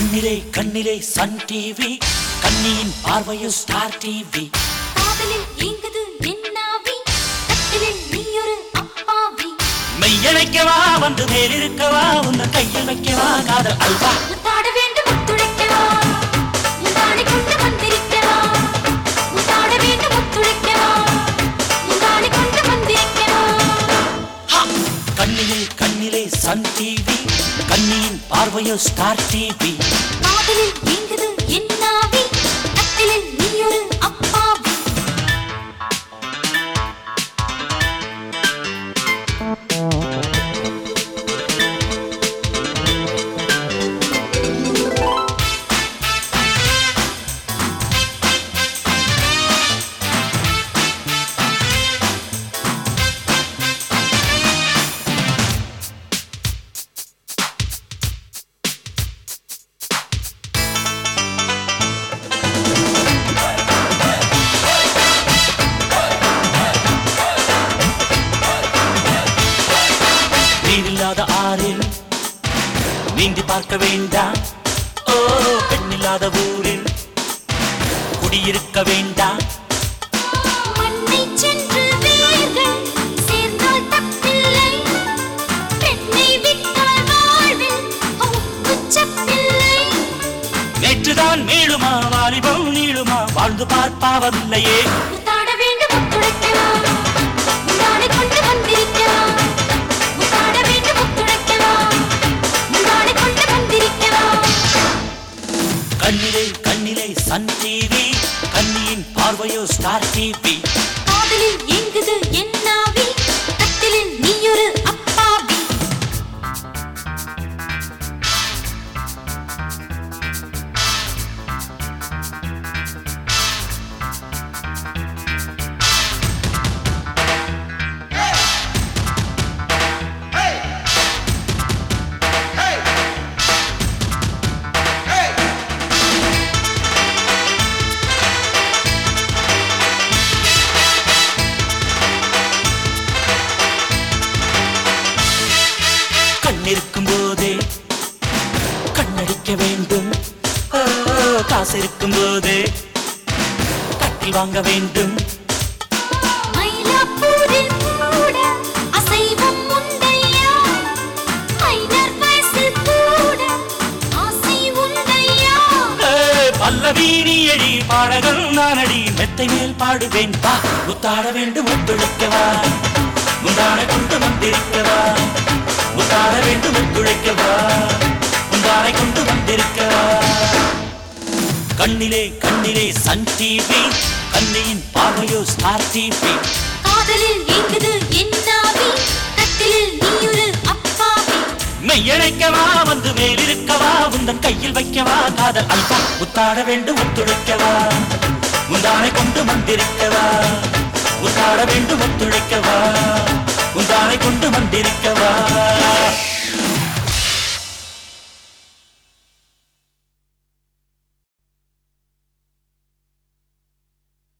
கண்ணிலே கண்ணிலே Sun TV கண்ணியின் பார்வையில் ஸ்டார் டிவி காதலில் ஏங்குது என்னாவி கட்டிலில் நீயொரு அப்பாவி மெய்யழைக்கவா வந்து மேலிருக்கவா உந்த கையில் வைக்கவா காதல் அல்வா முத்தாட வேண்டும் முத்துழைக்கவா முந்தானை கொண்டு வந்திருக்கவா முத்தாட வேண்டும் முத்துழைக்கவா முந்தானை கொண்டு வந்திருக்கவா ஹா! கண்ணிலே கண்ணிலே சன் டிவி கண்ணியின் பார்வையில் ஸ்டார் டிவி காதலில் ஏங்குது என்னாவி கட்டிலில் நீயொரு அப்பாவி நீரில்லாத ஆறில் நீந்தி பார்க்க வேண்டாம் ஓ பெண்ணில்லாத ஊரில் குடியிருக்க வேண்டாம் மண்ணை சென்று வேர்கள் சேர்ந்தால் தப்பில்லை பெண்ணை விட்டால் வாழ்வில் குச்சப்பில்லை நேற்றுதான் மீளுமா வாலிபம் நீளுமா வாழ்ந்து பார்ப்பாவதில்லையே முத்தாட வேண்டும் முத்துடைக்கவா முந்தானை கொண்டு வந்திருக்கவா முத்தாட வேண்டும் முத்துடைக்கவா முந்தானை கொண்டு வந்திருக்கவா கண்ணிலே கண்ணிலே சன் டிவி கண்ணியின் பார்வையோ ஸ்டார் டிவி காதலில் ஏங்குது என்னாவி கட்டிலில் நீயொரு அப்பாவி கண்ணிருக்கும் போதே கண்ணடிக்க வேண்டும் ஓ, காசு இருக்கும் போதே கட்டில் வாங்க வேண்டும் மயிலாப்பூரில் கூட அசைவம் உண்டையா மைனர் வயசில் கூட ஆசை உண்டையா ஏ, பல்லவி நீ எழி பாடகன் நானடி மெத்தை மேல் பாடுவேன் வா முத்தாட வேண்டும் ஒத்துழைக்கவா முந்தான கொண்டு வந்திருக்கவா முத்தாட வேண்டும் ஒத்துழைக்கவா முந்தானை கொண்டு வந்திருக்கவா கண்ணிலே கண்ணிலே சன் டிவி கண்ணியின் பார்வையோ ஸ்டார் டிவி காதலில் ஏங்குது என்னாவி கட்டிலில் நீயொரு அப்பாவி மெய்யழைக்கவா வந்து மேலிருக்கவா உந்தன் கையில் வைக்கவா காதல் அல்வா முத்தாட வேண்டும் ஒத்துழைக்கவா முந்தானை கொண்டு வந்திருக்கவா முத்தாட வேண்டும் ஒத்துழைக்கவா முந்தானை கொண்டு வந்திருக்கவா